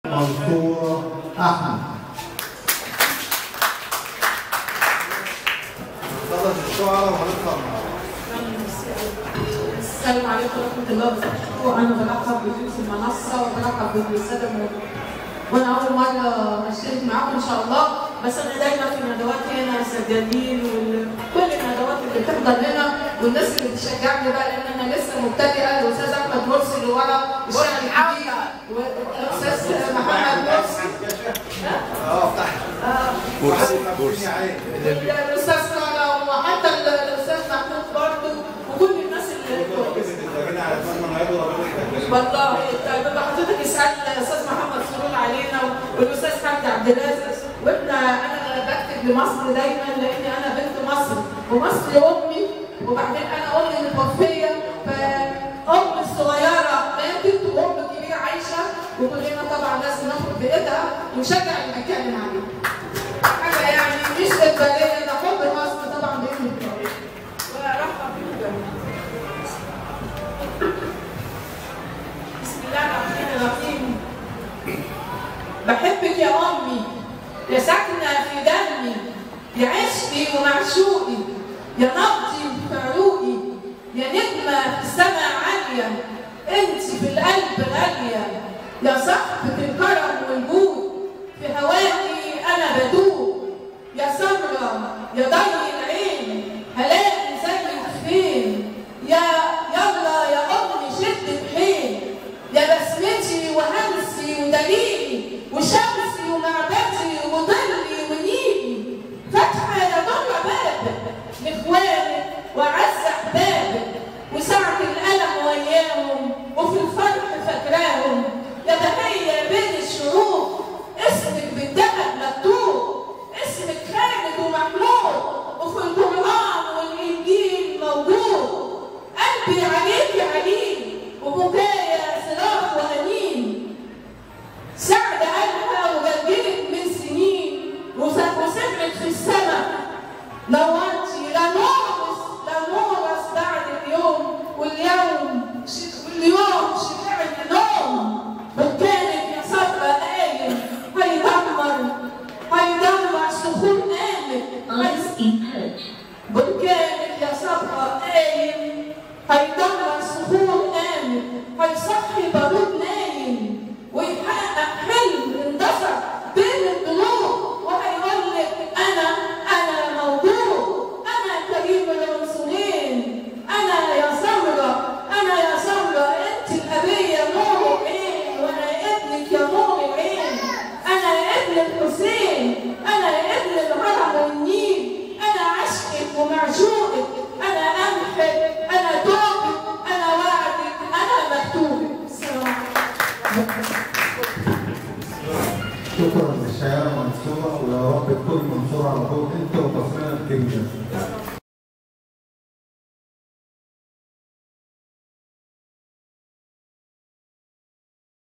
منصورة أحمد خلص الشعراء وهنطلع مع بعض السلام عليكم ورحمة الله وبركاته، أنا برحب بضيوف المنصة وبرحب بالسادة الموجودين. وأنا أول مرة أشترك معاكم إن شاء الله، بس أنا دايما في الندوات هنا سجادين وكل الندوات اللي بتحضر هنا والناس اللي بتشجعني بقى لأن أنا لسه مبتدئة الأستاذ أحمد مرسي اللي ورا الشارع الجديد والأستاذ محمد مرسي اه تحت كرسي كرسي الأستاذ طارق وحتى الأستاذ محمود برضه وكل الناس اللي والله طيب يبقى حضرتك اسال الاستاذ محمد سرور علينا والاستاذ حمدي عبد الرازق واحنا انا بكتب لمصر دايما لاني انا بنت مصر ومصر امي وبعدين انا امي متوفيه فام الصغيره ماتت وام الكبيره عايشه وكلنا طبعا لازم ناخد بايدها ونشجع اللي بيتكلم عليه. حاجه يعني مش اجباريه ده حب مصر طبعا باذن الله. ورحب بيكم جميعا. بسم الله الرحمن الرحيم بحبك يا أمي يا ساكنة في دمي يا عشقي ومعشوقي يا نبضي في عروقي يا نجمة في السماء عالية انت في القلب غالية يا صاحبة الكرم والجود في هواكي أنا بدوب يا سمرة يا ضي العين هلاقي زيك فين يا يلا يا أمي شد بحيل يا بسمتي وهمسي ودليلي وشمسي ومعبدي وظلي ونيلي فاتحة يا ضرة بابك لإخوانك وأعز أحبابك وساعة الألم وياهم وفي الفرح فاكراهم يا بهية بين الشعوب اسمك بالذهب مكتوب اسمك خالد ومحمود وفي القرآن والإنجيل موجود قلبي عليك عليل وبكايا صراخ وأنين سعد قلبها وجلجلت من سنين وسمعت في السماء نورتي لا نورس لا نورس بعد اليوم واليوم ش- واليوم شبعنا نوم وكانت يا صبرا قايم هيدمر هيدمر صخور قامت Eyes input. بركانك يا صبرا قايم هيدمر صخور قامت هيصحي بارود نايم ويحقق حلم اندثر بين الضلوع وهيقول لك انا انا موجود انا كريم العنصرين انا يا سمرة انا يا سمرة انت الابية نور العين وانا ابنك يا نور العين انا ابن الحسين انا ابن الهرم والنيل انا عشقك ومعشوقك انا امحك انا توبك انا وعدك انا مكتوبك السلام عليكم شكرا للشاعرة منصورة ويا رب تكون منصورة على طول انت وتصميمك الكبير